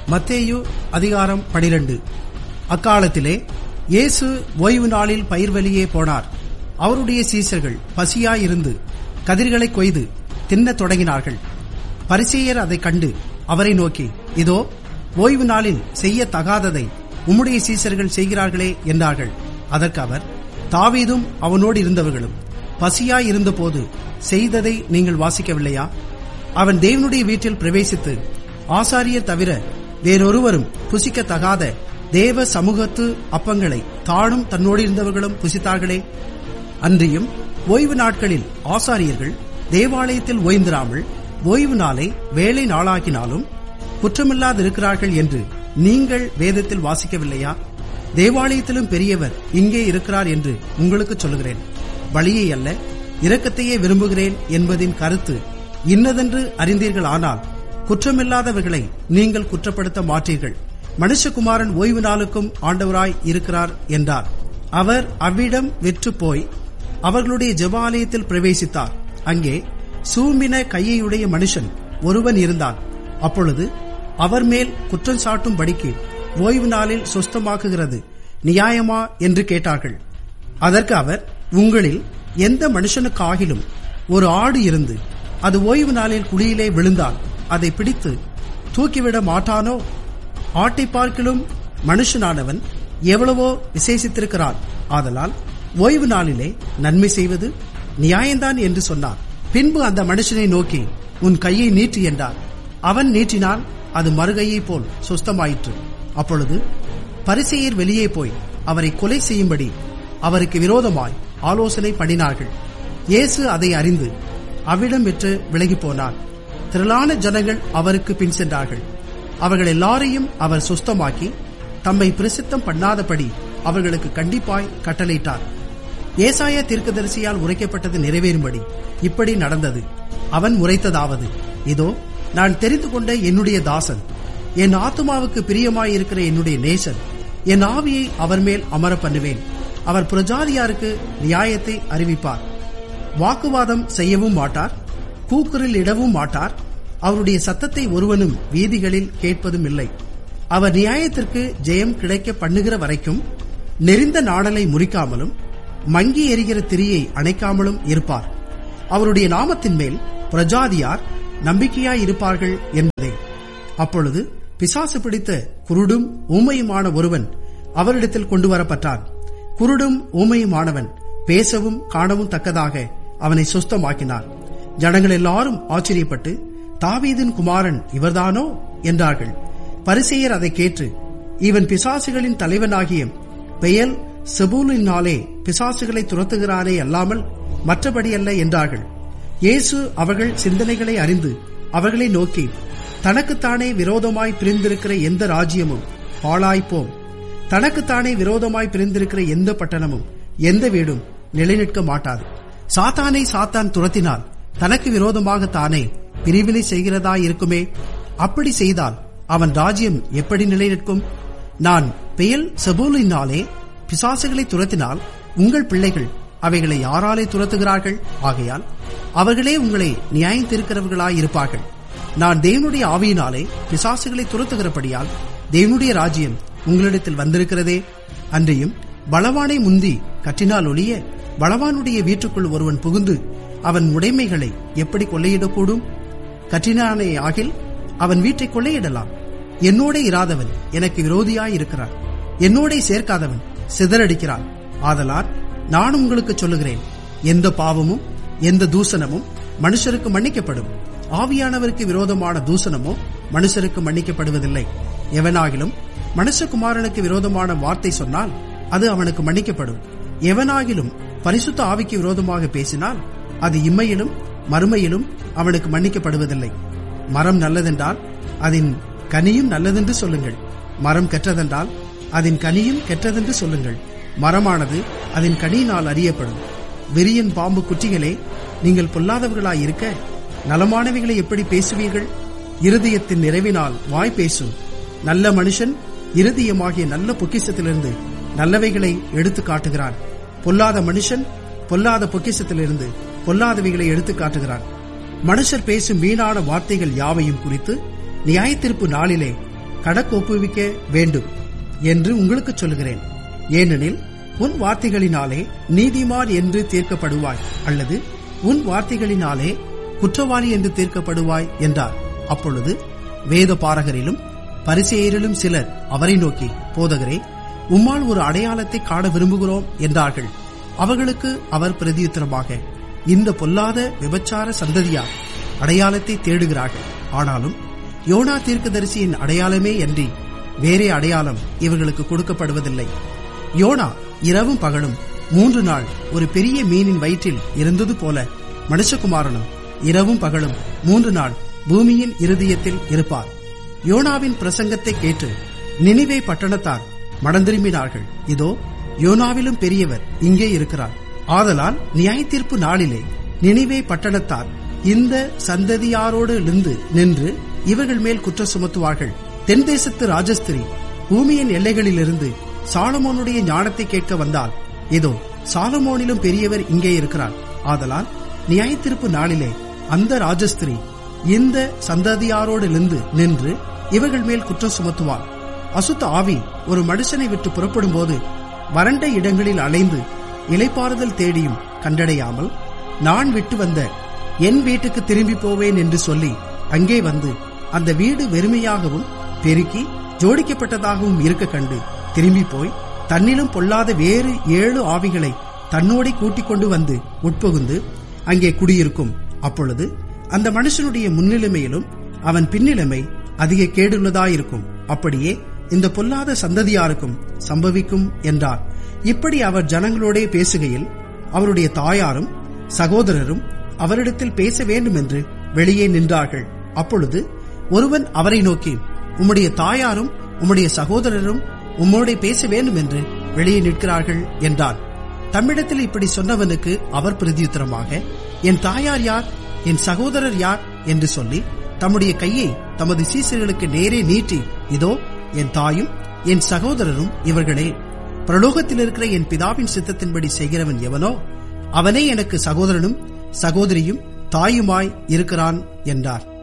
மத்தேயு அதிகாரம் பனிரெண்டு அக்காலத்திலே இயேசு ஓய்வு நாளில் பயிர்வெளியே போனார் அவருடைய சீசர்கள் பசியாயிருந்து கதிர்களை கொய்து தின்னத் தொடங்கினார்கள் பரிசேயர் அதைக் கண்டு அவரை நோக்கி இதோ ஓய்வு நாளில் செய்ய தகாததை உம்முடைய சீசர்கள் செய்கிறார்களே என்றார்கள் அதற்கு அவர் தாவீதும் அவனோடு இருந்தவர்களும் பசியாய் இருந்தபோது செய்ததை நீங்கள் வாசிக்கவில்லையா அவன் தேவனுடைய வீட்டில் பிரவேசித்து ஆசாரியர் தவிர வேறொருவரும் புசிக்கத்தகாத தேவ சமூகத்து அப்பங்களை தானும் தன்னோடு இருந்தவர்களும் புசித்தார்களே அன்றியும் ஓய்வு நாட்களில் ஆசாரியர்கள் தேவாலயத்தில் ஓய்ந்திராமல் ஓய்வு நாளை வேலை நாளாக்கினாலும் குற்றமில்லாதிருக்கிறார்கள் என்று நீங்கள் வேதத்தில் வாசிக்கவில்லையா தேவாலயத்திலும் பெரியவர் இங்கே இருக்கிறார் என்று உங்களுக்கு சொல்லுகிறேன் பலியை அல்ல இரக்கத்தையே விரும்புகிறேன் என்பதின் கருத்து இன்னதென்று அறிந்தீர்கள் ஆனால் குற்றமில்லாதவர்களை நீங்கள் குற்றப்படுத்த மாட்டீர்கள் மனுஷகுமாரன் ஓய்வு நாளுக்கும் ஆண்டவராய் இருக்கிறார் என்றார் அவர் அவ்விடம் விற்று போய் அவர்களுடைய ஜெபாலயத்தில் பிரவேசித்தார் அங்கே சூம்பின கையையுடைய மனுஷன் ஒருவன் இருந்தான் அப்பொழுது அவர் மேல் குற்றம் சாட்டும்படிக்கு ஓய்வு நாளில் சொஸ்தமாக்குகிறது நியாயமா என்று கேட்டார்கள் அதற்கு அவர் உங்களில் எந்த மனுஷனுக்காகிலும் ஒரு ஆடு இருந்து அது ஓய்வு நாளில் குழியிலே விழுந்தால் அதை பிடித்து தூக்கிவிட மாட்டானோ ஆட்டை பார்க்கிலும் மனுஷனானவன் எவ்வளவோ விசேஷித்திருக்கிறான் ஆதலால் ஓய்வு நாளிலே நன்மை செய்வது நியாயம்தான் என்று சொன்னார் பின்பு அந்த மனுஷனை நோக்கி உன் கையை நீட்டு என்றார் அவன் நீட்டினால் அது மறுகையைப் போல் சுஸ்தமாயிற்று அப்பொழுது பரிசெயர் வெளியே போய் அவரை கொலை செய்யும்படி அவருக்கு விரோதமாய் ஆலோசனை பண்ணினார்கள் இயேசு அதை அறிந்து அவ்விடம் விட்டு விலகிப் போனார் திரளான ஜனங்கள் அவருக்கு பின் சென்றார்கள் அவர்கள் எல்லாரையும் அவர் சுஸ்தமாக்கி தம்மை பிரசித்தம் பண்ணாதபடி அவர்களுக்கு கண்டிப்பாய் கட்டளையிட்டார் ஏசாயா தீர்க்கதரிசியால் உரைக்கப்பட்டது நிறைவேறும்படி இப்படி நடந்தது அவன் உரைத்ததாவது இதோ நான் தெரிந்து கொண்ட என்னுடைய தாசன் என் ஆத்துமாவுக்கு பிரியமாயிருக்கிற என்னுடைய நேசன் என் ஆவியை அவர் மேல் அமர பண்ணுவேன் அவர் புரஜாதியாருக்கு நியாயத்தை அறிவிப்பார் வாக்குவாதம் செய்யவும் மாட்டார் கூக்குரில் இடவும் மாட்டார் அவருடைய சத்தத்தை ஒருவனும் வீதிகளில் கேட்பதும் இல்லை அவர் நியாயத்திற்கு ஜெயம் கிடைக்க பண்ணுகிற வரைக்கும் நெறிந்த நாடலை முறிக்காமலும் மங்கி எரிகிற திரியை அணைக்காமலும் இருப்பார் அவருடைய நாமத்தின் மேல் பிரஜாதியார் நம்பிக்கையாய் இருப்பார்கள் என்பதே அப்பொழுது பிசாசு பிடித்த குருடும் ஊமையுமான ஒருவன் அவரிடத்தில் கொண்டு வரப்பட்டான் குருடும் ஊமையுமானவன் பேசவும் காணவும் தக்கதாக அவனை சுஸ்தமாக்கினார் ஜனங்கள் எல்லாரும் ஆச்சரியப்பட்டு தாவீதின் குமாரன் இவர்தானோ என்றார்கள் பரிசெயர் அதை கேட்டு இவன் பிசாசுகளின் தலைவனாகிய பெயல் செபூலினாலே பிசாசுகளை துரத்துகிறானே அல்லாமல் மற்றபடியல்ல என்றார்கள் இயேசு அவர்கள் சிந்தனைகளை அறிந்து அவர்களை நோக்கி தனக்குத்தானே விரோதமாய் பிரிந்திருக்கிற எந்த ராஜ்யமும் பாழாய்ப்போம் தனக்குத்தானே விரோதமாய் பிரிந்திருக்கிற எந்த பட்டணமும் எந்த வீடும் நிலைநிற்க மாட்டாது சாத்தானை சாத்தான் துரத்தினால் தனக்கு விரோதமாக தானே பிரிவினை செய்கிறதா இருக்குமே அப்படி செய்தால் அவன் ராஜ்யம் எப்படி நிலைநிற்கும் நான் பெயல் செபூலினாலே பிசாசுகளை துரத்தினால் உங்கள் பிள்ளைகள் அவைகளை யாராலே துரத்துகிறார்கள் ஆகையால் அவர்களே உங்களை நியாயத்திருக்கிறவர்களாயிருப்பார்கள் நான் தேவனுடைய ஆவியினாலே பிசாசுகளை துரத்துகிறபடியால் தேவனுடைய ராஜ்யம் உங்களிடத்தில் வந்திருக்கிறதே அன்றையும் பலவானை முந்தி கற்றினால் ஒழிய பலவானுடைய வீட்டுக்குள் ஒருவன் புகுந்து அவன் உடைமைகளை எப்படி கொள்ளையிடக்கூடும் கற்றினானே ஆகில் அவன் வீட்டை கொள்ளையிடலாம் என்னோட இராதவன் எனக்கு விரோதியாய் இருக்கிறான் என்னோட சேர்க்காதவன் சிதறடிக்கிறான் ஆதலால் நான் உங்களுக்கு சொல்லுகிறேன் எந்த பாவமும் எந்த தூசணமும் மனுஷருக்கு மன்னிக்கப்படும் ஆவியானவருக்கு விரோதமான தூசணமோ மனுஷருக்கு மன்னிக்கப்படுவதில்லை எவனாகிலும் மனுஷகுமாரனுக்கு விரோதமான வார்த்தை சொன்னால் அது அவனுக்கு மன்னிக்கப்படும் எவனாகிலும் பரிசுத்த ஆவிக்கு விரோதமாக பேசினால் அது இம்மையிலும் மறுமையிலும் அவனுக்கு மன்னிக்கப்படுவதில்லை மரம் நல்லதென்றால் அதன் கனியும் நல்லதென்று சொல்லுங்கள் மரம் கெட்டதென்றால் அதன் கனியும் கெட்டதென்று சொல்லுங்கள் மரமானது அதன் கனியினால் அறியப்படும் வெறியன் பாம்பு குட்டிகளே நீங்கள் பொல்லாதவர்களாயிருக்க நலமானவைகளை எப்படி பேசுவீர்கள் இருதயத்தின் நிறைவினால் வாய் பேசும் நல்ல மனுஷன் இருதயமாகிய நல்ல பொக்கிஷத்திலிருந்து நல்லவைகளை எடுத்து காட்டுகிறான் பொல்லாத மனுஷன் பொல்லாத பொக்கிஷத்திலிருந்து பொல்லாதவைகளை எடுத்து காட்டுகிறான் மனுஷர் பேசும் வீணான வார்த்தைகள் யாவையும் குறித்து நியாயத்திருப்பு நாளிலே கடக்கொப்புவிக்க வேண்டும் என்று உங்களுக்கு சொல்கிறேன் ஏனெனில் உன் வார்த்தைகளினாலே நீதிமான் என்று தீர்க்கப்படுவாய் அல்லது உன் வார்த்தைகளினாலே குற்றவாளி என்று தீர்க்கப்படுவாய் என்றார் அப்பொழுது வேத பாரகரிலும் பரிசெயரிலும் சிலர் அவரை நோக்கி போதகரே உம்மால் ஒரு அடையாளத்தை காண விரும்புகிறோம் என்றார்கள் அவர்களுக்கு அவர் பிரதியுத்தரமாக இந்த பொல்லாத விபச்சார சந்ததியார் அடையாளத்தை தேடுகிறார்கள் ஆனாலும் யோனா தீர்க்கதரிசியின் அடையாளமே அன்றி வேறே அடையாளம் இவர்களுக்கு கொடுக்கப்படுவதில்லை யோனா இரவும் பகலும் மூன்று நாள் ஒரு பெரிய மீனின் வயிற்றில் இருந்தது போல மனுஷகுமாரனும் இரவும் பகலும் மூன்று நாள் பூமியின் இருதயத்தில் இருப்பார் யோனாவின் பிரசங்கத்தை கேட்டு நினிவே பட்டணத்தார் மடந்திரும்பினார்கள் இதோ யோனாவிலும் பெரியவர் இங்கே இருக்கிறார் ஆதலால் நியாயத்தீர்ப்பு நாளிலே நினிவே பட்டணத்தார் இந்த சந்ததியாரோடு இருந்து நின்று இவர்கள் மேல் குற்றம் சுமத்துவார்கள் தென் தேசத்து ராஜஸ்திரி பூமியின் எல்லைகளிலிருந்து சாலமோனுடைய ஞானத்தை கேட்க வந்தால் இதோ சாலமோனிலும் பெரியவர் இங்கே இருக்கிறார் ஆதலால் நியாயத்தீர்ப்பு நாளிலே அந்த ராஜஸ்திரி இந்த சந்ததியாரோடு இருந்து நின்று இவர்கள் மேல் குற்றம் சுமத்துவார் அசுத்த ஆவி ஒரு மனுஷனை விட்டு புறப்படும் போது வறண்ட இடங்களில் அலைந்து இலைப்பாறுதல் தேடியும் கண்டடையாமல் நான் விட்டு வந்த என் வீட்டுக்கு திரும்பி போவேன் என்று சொல்லி அங்கே வந்து அந்த வீடு வெறுமையாகவும் பெருக்கி ஜோடிக்கப்பட்டதாகவும் இருக்க கண்டு திரும்பி போய் தன்னிலும் பொல்லாத வேறு ஏழு ஆவிகளை தன்னோடி கூட்டிக் கொண்டு வந்து உட்புகுந்து அங்கே குடியிருக்கும் அப்பொழுது அந்த மனுஷனுடைய முன்னிலைமையிலும் அவன் பின்னிலைமை அதிக கேடுள்ளதாயிருக்கும் அப்படியே இந்த பொல்லாத சந்ததியாருக்கும் சம்பவிக்கும் என்றார் இப்படி அவர் ஜனங்களோடே பேசுகையில் அவருடைய தாயாரும் சகோதரரும் அவரிடத்தில் பேச வேண்டும் என்று வெளியே நின்றார்கள் அப்பொழுது ஒருவன் அவரை நோக்கி உம்முடைய தாயாரும் உம்முடைய சகோதரரும் உம்மோட பேச வேண்டும் என்று வெளியே நிற்கிறார்கள் என்றான் தம்மிடத்தில் இப்படி சொன்னவனுக்கு அவர் பிரதியுத்தரமாக என் தாயார் யார் என் சகோதரர் யார் என்று சொல்லி தம்முடைய கையை தமது சீசர்களுக்கு நேரே நீட்டி இதோ என் தாயும் என் சகோதரரும் இவர்களே பிரலோகத்தில் இருக்கிற என் பிதாவின் சித்தத்தின்படி செய்கிறவன் எவனோ அவனே எனக்கு சகோதரனும் சகோதரியும் தாயுமாய் இருக்கிறான் என்றார்